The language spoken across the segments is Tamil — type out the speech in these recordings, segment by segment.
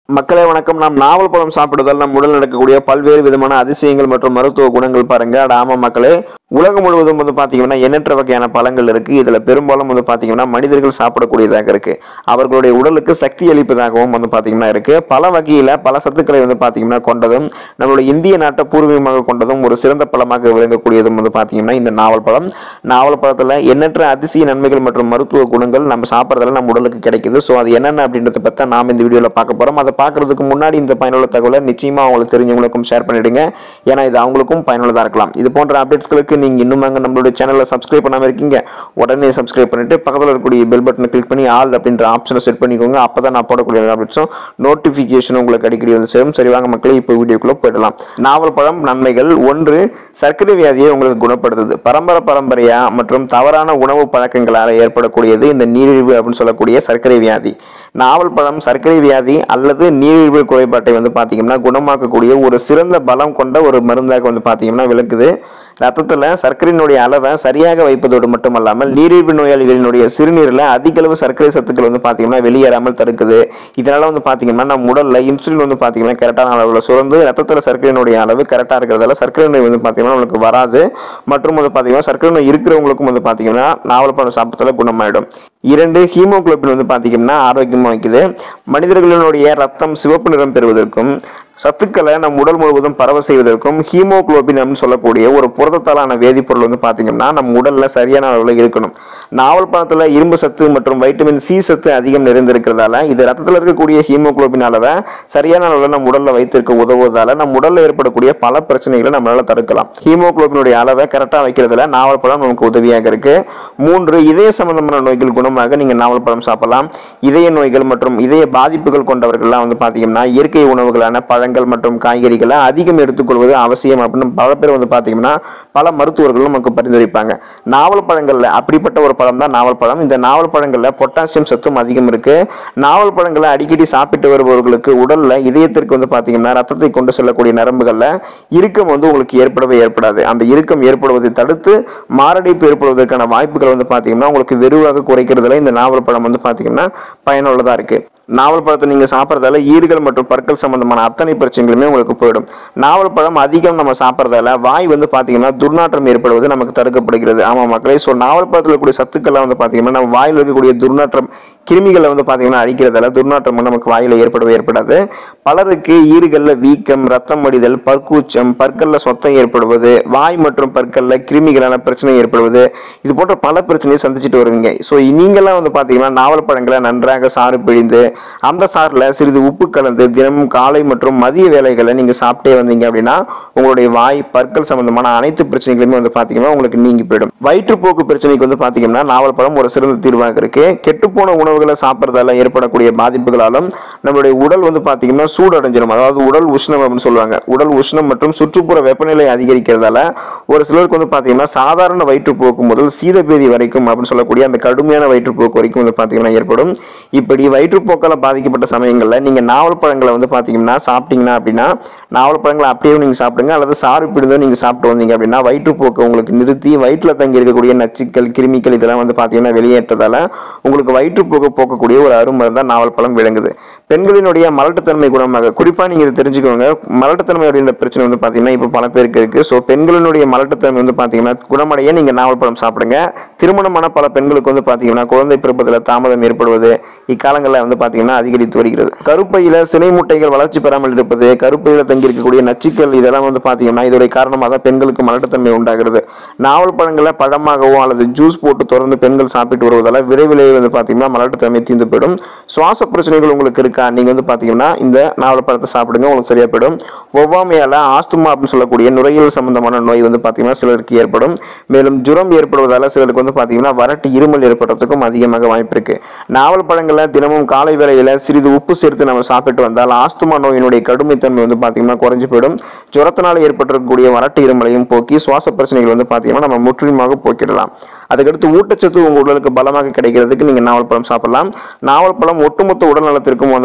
மக்களே வணக்கம் நாம் நாவல் பழம் சாப்பிடுவதால் நம் உடல் நடக்கக்கூடிய பல்வேறு விதமான அதிசயங்கள் மற்றும் மருத்துவ குணங்கள் பாருங்க அட ஆமா மக்களே உலகம் முழுவதும் வந்து பார்த்தீங்கன்னா எண்ணற்ற வகையான பழங்கள் இருக்கு இதுல பெரும்பாலும் வந்து பார்த்தீங்கன்னா மனிதர்கள் சாப்பிடக்கூடியதாக இருக்கு அவர்களுடைய உடலுக்கு சக்தி அளிப்பதாகவும் வந்து பார்த்தீங்கன்னா இருக்கு பல வகையில பல சத்துக்களை வந்து பார்த்தீங்கன்னா கொண்டதும் நம்மளுடைய இந்திய நாட்டை பூர்வீகமாக கொண்டதும் ஒரு சிறந்த பழமாக விளங்கக்கூடியதும் வந்து பார்த்தீங்கன்னா இந்த நாவல் பழம் நாவல் பழத்துல எண்ணற்ற அதிசய நன்மைகள் மற்றும் மருத்துவ குணங்கள் நம்ம சாப்பிட்றதால நம்ம உடலுக்கு கிடைக்குது ஸோ அது என்னென்ன அப்படின்றத பற்றி நாம் இந்த வீடியோவில் பார்க்க போகிறோம் அதை பார்க்கறதுக்கு முன்னாடி இந்த பயனுள்ள தகவலை நிச்சயமாக அவங்களுக்கு தெரிஞ்சவங்களுக்கும் ஷேர் பண்ணிடுங்க ஏன்னா இது அவங்களுக்கும் பயனுள்ளதாக இருக்கலாம் இது போன்ற அப்டேட்ஸ்களுக்கு நீங்கள் இன்னும் அங்கே நம்மளுடைய சேனலை சப்ஸ்கிரைப் பண்ணாமல் இருக்கீங்க உடனே சப்ஸ்கிரைப் பண்ணிட்டு பக்கத்தில் இருக்கக்கூடிய பெல் பட்டனை கிளிக் பண்ணி ஆல் அப்படின்ற ஆப்ஷனை செட் பண்ணிக்கோங்க அப்போ தான் நான் போடக்கூடிய அப்டேட்ஸும் நோட்டிஃபிகேஷன் உங்களுக்கு அடிக்கடி வந்து சேரும் சரி வாங்க மக்களே இப்போ வீடியோக்குள்ளே போயிடலாம் நாவல் பழம் நன்மைகள் ஒன்று சர்க்கரை வியாதியை உங்களுக்கு குணப்படுத்துது பரம்பரை பரம்பரையா மற்றும் தவறான உணவு பழக்கங்களால் ஏற்படக்கூடியது இந்த நீரிழிவு அப்படின்னு சொல்லக்கூடிய சர்க்கரை வியாதி நாவல் பழம் சர்க்கரை வியாதி அல்லது நீரிழிவு குறைபாட்டை வந்து பார்த்தீங்கன்னா குணமாக்கக்கூடிய ஒரு சிறந்த பலம் கொண்ட ஒரு மருந்தாக வந்து பார்த்தீங்கன்னா விளக்குது ரத்தத்தில் சர்க்கரையினுடைய அளவை சரியாக வைப்பதோடு மட்டுமல்லாமல் நீரிழிவு நோயாளிகளினுடைய சிறுநீரில் அதிக அளவு சர்க்கரை சத்துக்கள் வந்து பார்த்தீங்கன்னா வெளியேறாமல் தடுக்குது இதனால வந்து பார்த்தீங்கன்னா நம்ம உடல்ல இன்சுலின் வந்து பார்த்தீங்கன்னா கரெக்டான அளவில் சுரந்து ரத்தத்தில் சர்க்கரையினுடைய அளவு கரெக்டாக இருக்கிறதால சர்க்கரை நோய் வந்து பார்த்தீங்கன்னா நம்மளுக்கு வராது மற்றும் வந்து பார்த்தீங்கன்னா சர்க்கரை நோய் இருக்கிறவங்களுக்கும் வந்து பார்த்தீங்கன்னா நாவல் பழம் சாப்பிட்டதால குணமாயிடும் இரண்டு ஹீமோகுளோபின் வந்து பார்த்தீங்கன்னா ஆரோக்கியமாக வைக்குது மனிதர்களினுடைய ரத்தம் சிவப்பு நிறம் பெறுவதற்கும் சத்துக்களை நம் உடல் முழுவதும் பரவ செய்வதற்கும் ஹீமோகுளோபின் அப்படின்னு சொல்லக்கூடிய ஒரு புரதத்தாலான வேதிப்பொருள் வந்து பார்த்தீங்கன்னா நம்ம உடல்ல சரியான அளவில் இருக்கணும் நாவல் பழத்தில் இரும்பு சத்து மற்றும் வைட்டமின் சி சத்து அதிகம் நிறைந்திருக்கிறதால இது ரத்தத்தில் இருக்கக்கூடிய ஹீமோகுளோபின் அளவை சரியான அளவில் நம்ம உடல்ல வைத்திருக்க உதவுவதால நம்ம உடல்ல ஏற்படக்கூடிய பல பிரச்சனைகளை நம்மளால தடுக்கலாம் ஹீமோகுளோபினுடைய அளவை கரெக்டாக வைக்கிறதுல நாவல் பழம் நமக்கு உதவியாக இருக்கு மூன்று இதய சம்பந்தமான நோய்கள் குணமாக நீங்க நாவல் பழம் சாப்பிடலாம் இதய நோய்கள் மற்றும் இதய பாதிப்புகள் கொண்டவர்கள்லாம் வந்து பார்த்தீங்கன்னா இயற்கை உணவுகளான பழங்கள் மற்றும் காய்கறிகளை அதிகம் எடுத்துக்கொள்வது அவசியம் அப்படின்னு பல பேர் வந்து பார்த்தீங்கன்னா பல மருத்துவர்களும் நமக்கு பரிந்துரைப்பாங்க நாவல் பழங்களில் அப்படிப்பட்ட ஒரு பழம் தான் நாவல் பழம் இந்த நாவல் பழங்களில் பொட்டாசியம் சத்தும் அதிகம் இருக்கு நாவல் பழங்களை அடிக்கடி சாப்பிட்டு வருபவர்களுக்கு உடல்ல இதயத்திற்கு வந்து பார்த்தீங்கன்னா ரத்தத்தை கொண்டு செல்லக்கூடிய நரம்புகளில் இறுக்கம் வந்து உங்களுக்கு ஏற்படவே ஏற்படாது அந்த இறுக்கம் ஏற்படுவதை தடுத்து மாரடைப்பு ஏற்படுவதற்கான வாய்ப்புகள் வந்து பார்த்தீங்கன்னா உங்களுக்கு வெறுவாக குறைக்கிறதுல இந்த நாவல் பழம் வந்து பார்த்தீங்கன்னா பயனுள்ளதாக இருக்கு நாவல் பழத்தை நீங்கள் சாப்பிட்றதால ஈறுகள் மற்றும் பற்கள் சம்பந்தமான அத்தனை பிரச்சனைகளுமே உங்களுக்கு போயிடும் நாவல் பழம் அதிகம் நம்ம சாப்பிட்றதால வாய் வந்து பார்த்தீங்கன்னா துர்நாற்றம் ஏற்படுவது நமக்கு தடுக்கப்படுகிறது ஆமாம் மக்களே ஸோ நாவல் பழத்தில் இருக்கக்கூடிய சத்துக்கள்லாம் வந்து பார்த்தீங்கன்னா நம்ம வாயில் இருக்கக்கூடிய துர்நாற்றம் கிருமிகளை வந்து பார்த்தீங்கன்னா அழிக்கிறதால துர்நாற்றம் வந்து நமக்கு வாயில் ஏற்படவே ஏற்படாது பலருக்கு ஈறுகளில் வீக்கம் ரத்தம் வடிதல் பற்கூச்சம் பற்களில் சொத்தம் ஏற்படுவது வாய் மற்றும் பற்களில் கிருமிகளான பிரச்சனை ஏற்படுவது இது போன்ற பல பிரச்சனையை சந்திச்சுட்டு வருவீங்க ஸோ நீங்களாம் வந்து பார்த்தீங்கன்னா நாவல் பழங்களை நன்றாக சாறு பிழிந்து அந்த சாறில் சிறிது உப்பு கலந்து தினமும் காலை மற்றும் மதிய வேலைகளை நீங்கள் சாப்பிட்டே வந்தீங்க அப்படின்னா உங்களுடைய வாய் பற்கள் சம்பந்தமான அனைத்து பிரச்சனைகளுமே வந்து பார்த்தீங்கன்னா உங்களுக்கு நீங்கி போயிடும் வயிற்றுப்போக்கு பிரச்சனைக்கு வந்து பார்த்தீங்கன்னா நாவல் பழம் ஒரு சிறந்த தீர்வாக இருக்கு கெட்டுப்போன உணவுகளை சாப்பிட்றதால ஏற்படக்கூடிய பாதிப்புகளாலும் நம்மளுடைய உடல் வந்து பார்த்தீங்கன்னா சூடடைஞ்சிடும் அதாவது உடல் உஷ்ணம் அப்படின்னு சொல்லுவாங்க உடல் உஷ்ணம் மற்றும் சுற்றுப்புற வெப்பநிலை அதிகரிக்கிறதால ஒரு சிலருக்கு வந்து பார்த்தீங்கன்னா சாதாரண வயிற்றுப்போக்கு முதல் சீதபேதி வரைக்கும் அப்படின்னு சொல்லக்கூடிய அந்த கடுமையான வயிற்றுப்போக்கு வரைக்கும் வந்து பார்த்தீங்கன்னா ஏற்படும் இப்படி வயிற்றுப்போக்கால் பாதிக்கப்பட்ட சமயங்களில் நீங்கள் நாவல் பழங்களை வந்து பார்த்தீங்கன்னா சாப்பிட்டீங்கன்னா அப்படின்னா நாவல் பழங்களை அப்படியே நீங்கள் சாப்பிடுங்க அல்லது சாறு பிடிந்தோ நீங்கள் சாப்பிட்டு வந்தீங்க அப்படின்னா வயிற்றுப்போக்கை உங்களுக்கு நிறுத்தி வயிற்றில் தங்கி இருக்கக்கூடிய நச்சுக்கள் கிருமிகள் இதெல்லாம் வந்து பார்த்தீங்கன்னா வெளியேற்றதால உங்களுக்கு வயிற்றுப்போக்கு போக்கக்கூடிய ஒரு அருமருந்தா நாவல் பழம் விளங்குது பெண்களினுடைய மலட்டுத்தன்மை குணமாக குறிப்பாக நீங்கள் இதை தெரிஞ்சுக்கோங்க மலட்டுத்தன்மை அப்படின்ற பிரச்சனை வந்து பார்த்தீங்கன்னா இப்போ பல பேருக்கு இருக்குது ஸோ பெண்களினுடைய மலட்டுத்தன்மை வந்து பார்த்தீங்கன்னா குணமடைய நீங்கள் நாவல் பழம் சாப்பிடுங்க திருமணமான பல பெண்களுக்கு வந்து பார்த்தீங்கன்னா குழந்தை பிறப்பதில் தாமதம் ஏற்படுவது இக்காலங்களில் வந்து பார்த்தீங்கன்னா அதிகரித்து வருகிறது கருப்பையில் சினை முட்டைகள் வளர்ச்சி பெறாமல் இருப்பது கருப்பையில் தங்கி இருக்கக்கூடிய நச்சுக்கள் இதெல்லாம் வந்து பார்த்தீங்கன்னா இதோடைய காரணமாக தான் பெண்களுக்கு மலட்டுத்தன்மை உண்டாகிறது நாவல் பழங்களை பழமாகவோ அல்லது ஜூஸ் போட்டு தொடர்ந்து பெண்கள் சாப்பிட்டு வருவதால் விரைவிலேயே வந்து பார்த்தீங்கன்னா மலட்டுத்தன்மை தீர்ந்து போயிடும் சுவாச பிரச்சனைகள் உங்களுக்கு இருக்கா நீங்கள் வந்து பார்த்தீங்கன்னா இந்த நாவல் பழத்தை சாப்பிடுங்க உங்களுக்கு சரியா போயிடும் ஒவ்வாமையால் ஆஸ்துமா அப்படின்னு சொல்லக்கூடிய நுரையீரல் சம்பந்தமான நோய் வந்து பார்த்தீங்கன்னா சிலருக்கு ஏற்படும் மேலும் ஜுரம் ஏற்படுவதால் சிலருக்கு வந்து பார்த்தீங்கன்னா வறட்டு இருமல் ஏற்படுறதுக்கும் அதிகமாக வாய்ப்பு இருக்கு நாவல் பழங்களை தினமும் காலை வேளையில் சிறிது உப்பு சேர்த்து நம்ம சாப்பிட்டு வந்தால் ஆஸ்துமா நோயினுடைய கடுமைத்தன்மை வந்து பார்த்தீங்கன்னா குறைஞ்சு போயிடும் ஜுரத்தினால் ஏற்பட்டிருக்கக்கூடிய வறட்டு இருமலையும் போக்கி சுவாச பிரச்சனைகள் வந்து பார்த்தீங்கன்னா நம்ம முற்றிலுமாக போக்கிடலாம் அதுக்கடுத்து ஊட்டச்சத்து உங்கள் உடலுக்கு பலமாக கிடைக்கிறதுக்கு நீங்கள் நாவல் பழம் சாப்பிடலாம் நாவல் பழம் ஒட்டுமொத்த உடல் நலத்திற்கும் வந்து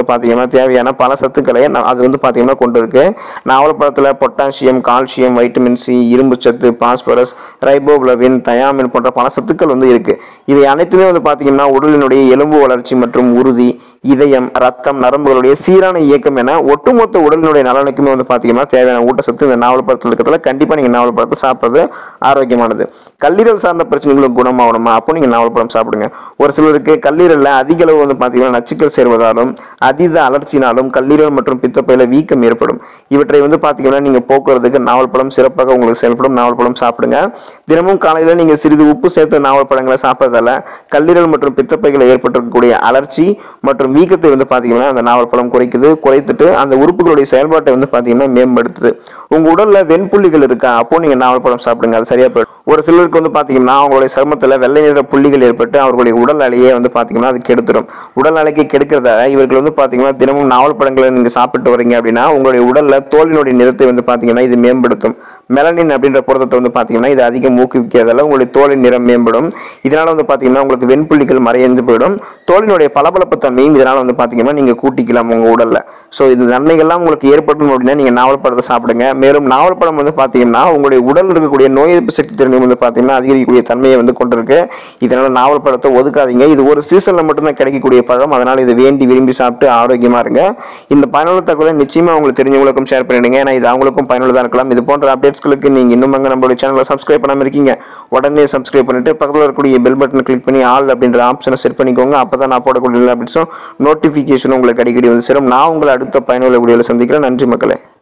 வந்து பார்த்தீங்கன்னா தேவையான பல சத்துக்களை ந- அது வந்து பார்த்தீங்கன்னா கொண்டு இருக்கு நாவல்பழத்தில் பொட்டாசியம் கால்சியம் வைட்டமின் சி இரும்பு சத்து பாஸ்பரஸ் ரைபோப்ளவின் தயாமின் போன்ற பல சத்துக்கள் வந்து இருக்கு இவை அனைத்துமே வந்து பார்த்தீங்கன்னா உடலினுடைய எலும்பு வளர்ச்சி மற்றும் உறுதி இதயம் ரத்தம் நரம்புகளுடைய சீரான இயக்கம் என ஒட்டுமொத்த உடலினுடைய நலனுக்குமே வந்து பார்த்தீங்கன்னா தேவையான ஊட்டச்சத்து இந்த நாவல் பழத்தில் இருக்கிறதுல கண்டிப்பாக நீங்கள் நாவல் பழத்தை சாப்பிட்றது ஆரோக்கியமானது கல்லீரல் சார்ந்த பிரச்சனைகளும் குணமாகணுமா அப்போ நீங்கள் நாவல் பழம் சாப்பிடுங்க ஒரு சிலருக்கு கல்லீரலில் அதிக அளவு வந்து பார்த்தீங்கன்னா நச்சுக்கள் சேர்வதாலும் அதீத அலர்ச்சினாலும் கல்லீரல் மற்றும் பித்தப்பையில வீக்கம் ஏற்படும் இவற்றை வந்து பார்த்தீங்கன்னா நீங்கள் போக்குறதுக்கு நாவல் பழம் சிறப்பாக உங்களுக்கு செயல்படும் நாவல் பழம் சாப்பிடுங்க தினமும் காலையில் நீங்கள் சிறிது உப்பு சேர்த்த நாவல் பழங்களை சாப்பிட்றதால கல்லீரல் மற்றும் பித்தப்பைகளை ஏற்பட்டிருக்கக்கூடிய அலர்ச்சி மற்றும் வீக்கத்தை வந்து பார்த்தீங்கன்னா அந்த நாவல் பழம் குறைக்குது குறைத்துட்டு அந்த உறுப்புகளுடைய செயல்பாட்டை வந்து பார்த்தீங்கன்னா மேம்படுத்துது உங்கள் உடலில் வெண்புள்ளிகள் இருக்கா அப்போ நீங்கள் நாவல் பழம் சாப்பிடுங்க அது சரியா போயிடும் ஒரு சிலருக்கு வந்து பார்த்தீங்கன்னா அவங்களுடைய சருமத்தில் வெள்ளை நிற புள்ளிகள் ஏற்பட்டு அவர்களுடைய உடல் அலையே வந்து பார்த்தீங்கன்னா அது கெடுத்துடும் உடல் அலைக்கு கெடுக்கிறதால இவர்கள் வந்து பார்த்தீங்கன்னா தினமும் நாவல் பழங்களை நீங்கள் சாப்பிட்டு வரீங்க அப்படின்னா உங்களுடைய உடலில் தோலினுடைய நிறத்தை வந்து பார்த்தீங்கன்னா இது மேம்படுத்தும் மெலனின் அப்படின்ற புரதத்தை வந்து பார்த்தீங்கன்னா இது அதிகம் ஊக்குவிக்கிறதால உங்களுடைய தோலின் நிறம் மேம்படும் இதனால வந்து பார்த்தீங்கன்னா உங்களுக்கு வெண்புள்ளிகள் மறைந்து போயிடும் தோலினுடைய பளபளப்பு தன்மையும் இதனால வந்து பார்த்தீங்கன்னா நீங்கள் கூட்டிக்கலாம் உங்கள் உடலில் ஸோ இது நன்மைகள்லாம் உங்களுக்கு ஏற்படும் அப்படின்னா நீங்கள் நாவல் பழத்தை சாப்பிடுங்க மேலும் நாவல் பழம் வந்து பார்த்தீங்கன்னா உங்களுடைய உடலில் இருக்கக்கூடிய நோய் எதிர்ப்பு சக்தி திறனையும் வந்து பார்த்தீங்கன்னா அதிகரிக்கக்கூடிய தன்மையை வந்து கொண்டிருக்கு இதனால நாவல் பழத்தை ஒதுக்காதீங்க இது ஒரு சீசனில் மட்டும்தான் கிடைக்கக்கூடிய பழம் அதனால இது வேண்டி விரும்பி சாப்பிட்டு ஆரோக்கியமா இருங்க இந்த பயனுள்ள தகவலை நிச்சயமா உங்களுக்கு தெரிஞ்சவங்களுக்கும் ஷேர் பண்ணிடுங்க ஏன்னா இது அவங்களுக்கும் பயனுள்ளதாக இருக்கலாம் இது போன்ற அப்டேட்ஸ்களுக்கு நீங்க இன்னும் அங்கே நம்மளுடைய சேனலை சப்ஸ்கிரைப் பண்ணாம இருக்கீங்க உடனே சப்ஸ்கிரைப் பண்ணிட்டு பக்கத்தில் இருக்கக்கூடிய பெல் பட்டனை கிளிக் பண்ணி ஆல் அப்படின்ற ஆப்ஷனை செட் பண்ணிக்கோங்க அப்பதான் நான் போடக்கூடிய எல்லா அப்டேட்ஸும் நோட்டிஃபிகேஷன் உங்களுக்கு அடிக்கடி வந்து சேரும் நான் உங்களை அடுத்த பயனுள்ள வீடியோவில் சந்திக்கிறேன் நன்றி மக்களே